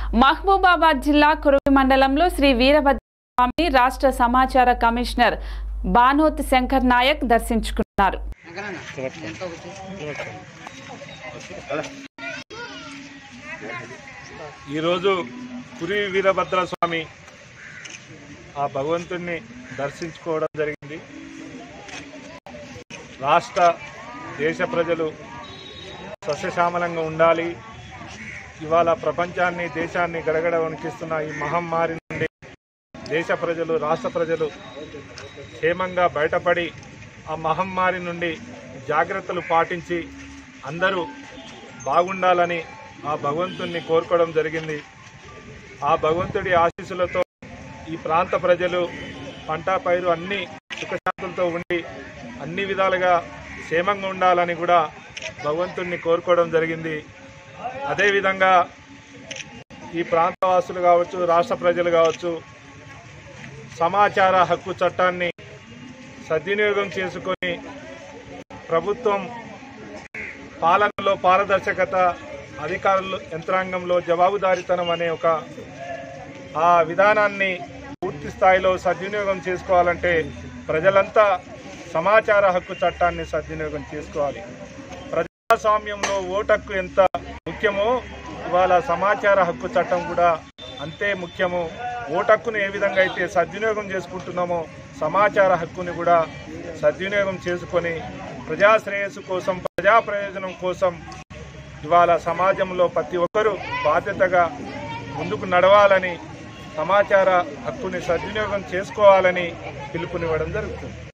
మహబూబాబాద్ జిల్లా కురువి మండలంలో శ్రీ వీరభద్ర స్వామి రాష్ట్ర సమాచార కమిషనర్ బానోత్ శంకర్ నాయక్ దర్శించుకున్నారు ఈరోజు కురి వీరభద్ర స్వామి ఆ భగవంతుణ్ణి దర్శించుకోవడం జరిగింది రాష్ట్ర దేశ ప్రజలు సస్యశ్యామలంగా ఉండాలి ఇవాళ ప్రపంచాన్ని దేశాన్ని గడగడ వణికిస్తున్న ఈ మహమ్మారి నుండి దేశ ప్రజలు రాష్ట్ర ప్రజలు క్షేమంగా బయటపడి ఆ మహమ్మారి నుండి జాగ్రత్తలు పాటించి అందరూ బాగుండాలని ఆ భగవంతుణ్ణి కోరుకోవడం జరిగింది ఆ భగవంతుడి ఆశీస్సులతో ఈ ప్రాంత ప్రజలు పంట పైరు అన్ని సుఖశాంతులతో ఉండి అన్ని విధాలుగా క్షేమంగా ఉండాలని కూడా భగవంతుణ్ణి కోరుకోవడం జరిగింది అదేవిధంగా ఈ ప్రాంతవాసులు కావచ్చు రాష్ట్ర ప్రజలు కావచ్చు సమాచార హక్కు చట్టాన్ని సద్వినియోగం చేసుకొని ప్రభుత్వం పాలనలో పారదర్శకత అధికారులు యంత్రాంగంలో జవాబుదారీతనం అనే ఒక ఆ విధానాన్ని పూర్తి స్థాయిలో సద్వినియోగం చేసుకోవాలంటే ప్రజలంతా సమాచార హక్కు చట్టాన్ని సద్వినియోగం చేసుకోవాలి ప్రజాస్వామ్యంలో ఓటు హక్కు ఎంత ముఖ్యమో ఇవాళ సమాచార హక్కు చట్టం కూడా అంతే ముఖ్యము ఓటు హక్కును ఏ విధంగా అయితే సద్వినియోగం చేసుకుంటున్నామో సమాచార హక్కుని కూడా సద్వినియోగం చేసుకొని ప్రజా శ్రేయస్సు కోసం ప్రజా ప్రయోజనం కోసం ఇవాళ సమాజంలో ప్రతి ఒక్కరూ బాధ్యతగా ముందుకు నడవాలని సమాచార హక్కుని సద్వినియోగం చేసుకోవాలని పిలుపునివ్వడం జరుగుతుంది